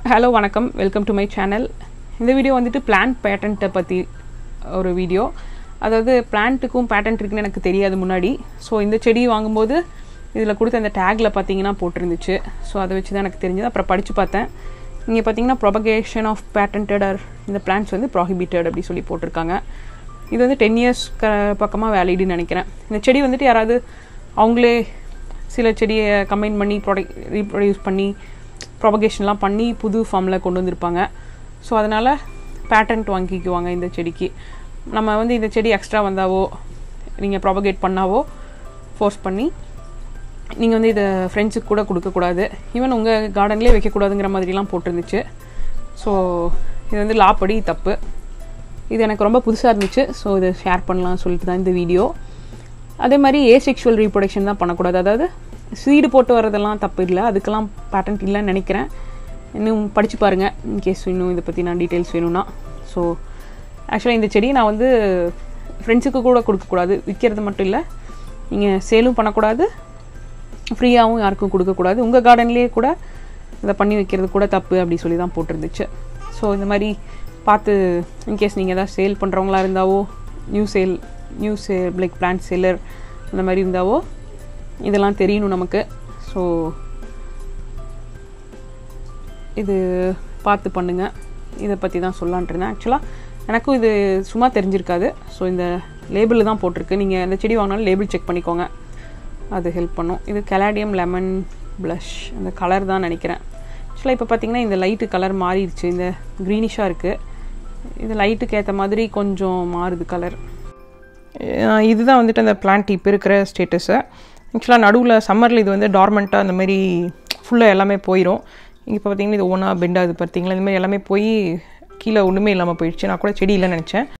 hello வணக்கம் welcome to my channel இந்த video வந்துட்டு பிளான்ட் பேட்டன்ட்டை பற்றி ஒரு வீடியோ அதாவது பிளான்ட்டுக்கும் பேட்டன்ட் இருக்குன்னு எனக்கு தெரியாது முன்னாடி ஸோ இந்த செடி வாங்கும்போது இதில் கொடுத்த அந்த டேக்கில் பார்த்தீங்கன்னா போட்டிருந்துச்சு ஸோ அதை வச்சு தான் எனக்கு தெரிஞ்சது அப்புறம் படித்து பார்த்தேன் இங்கே பார்த்தீங்கன்னா ப்ரொபகேஷன் ஆஃப் பேட்டன்டட் ஆர் இந்த பிளான்ட்ஸ் வந்து ப்ராஹிபிட்டட் அப்படி சொல்லி போட்டிருக்காங்க இது வந்து டென் இயர்ஸ் க பக்கமாக வேலிடுன்னு நினைக்கிறேன் இந்த செடி வந்துட்டு யாராவது அவங்களே சில செடியை கம்பைன் பண்ணி ப்ராடக்ட் ரீப்ரொடியூஸ் பண்ணி ப்ரொபகேஷன்லாம் பண்ணி புது ஃபார்மில் கொண்டு வந்திருப்பாங்க ஸோ அதனால் பேட்டன்ட் வாங்கிக்குவாங்க இந்த செடிக்கு நம்ம வந்து இந்த செடி எக்ஸ்ட்ரா வந்தாவோ நீங்கள் ப்ராபகேட் பண்ணாவோ ஃபோர்ஸ் பண்ணி நீங்கள் வந்து இதை ஃப்ரெண்ட்ஸுக்கு கூட கொடுக்கக்கூடாது ஈவன் உங்கள் கார்டன்லேயே வைக்கக்கூடாதுங்கிற மாதிரிலாம் போட்டிருந்துச்சு ஸோ இது வந்து லா படி தப்பு இது எனக்கு ரொம்ப புதுசாக இருந்துச்சு ஸோ இதை ஷேர் பண்ணலாம் சொல்லிட்டு தான் இந்த வீடியோ அதே மாதிரி ஏ செக்ஷுவல் ரீப்ரொடக்ஷன் தான் பண்ணக்கூடாது அதாவது சீடு போட்டு வரதெல்லாம் தப்பு இல்லை அதுக்கெல்லாம் பேட்டன்ட் இல்லைன்னு நினைக்கிறேன் இன்னும் படித்து பாருங்கள் இன்கேஸ் இன்னும் இதை பற்றி நான் டீட்டெயில்ஸ் வேணும்னா ஸோ ஆக்சுவலாக இந்த செடியை நான் வந்து ஃப்ரெண்ட்ஸுக்கு கூட கொடுக்கக்கூடாது விற்கிறது மட்டும் இல்லை நீங்கள் சேலும் பண்ணக்கூடாது ஃப்ரீயாகவும் யாருக்கும் கொடுக்கக்கூடாது உங்கள் கார்டன்லேயே கூட இதை பண்ணி வைக்கிறது கூட தப்பு அப்படி சொல்லி தான் போட்டிருந்துச்சு ஸோ இந்த மாதிரி பார்த்து இன்கேஸ் நீங்கள் எதாவது சேல் பண்ணுறவங்களா இருந்தாவோ new sale new sale like plant seller அந்த மாதிரி இருந்தாவோ இதெல்லாம் தெரியணும் நமக்கு ஸோ இது பார்த்து பண்ணுங்கள் இதை பற்றி தான் சொல்லான்ட்டு இருந்தேன் ஆக்சுவலாக எனக்கும் இது சும்மா தெரிஞ்சிருக்காது ஸோ இந்த லேபிள் தான் போட்டிருக்கு நீங்கள் இந்த செடி வாங்கினாலும் லேபிள் செக் பண்ணிக்கோங்க அது ஹெல்ப் பண்ணும் இது கலாடியம் லெமன் ப்ளஷ் அந்த கலர் தான் நினைக்கிறேன் ஆக்சுவலாக இப்போ பார்த்தீங்கன்னா இந்த லைட்டு கலர் மாறிடுச்சு இந்த க்ரீனிஷாக இருக்குது இது லைட்டுக்கு ஏற்ற மாதிரி கொஞ்சம் மாறுது கலர் இதுதான் வந்துட்டு அந்த பிளான்ட் இப்போ இருக்கிற ஸ்டேட்டஸை ஆக்சுவலாக நடுவில் சம்மரில் இது வந்து டார்மெண்ட்டாக அந்த மாதிரி ஃபுல்லாக எல்லாமே போயிடும் இங்கே இப்போ பார்த்தீங்கன்னா இது ஒன்றா பெண்டாகுது பார்த்தீங்களா இந்த மாதிரி எல்லாமே போய் கீழே ஒன்றுமே இல்லாமல் போயிடுச்சு நான் கூட செடி இல்லைன்னு நினச்சேன்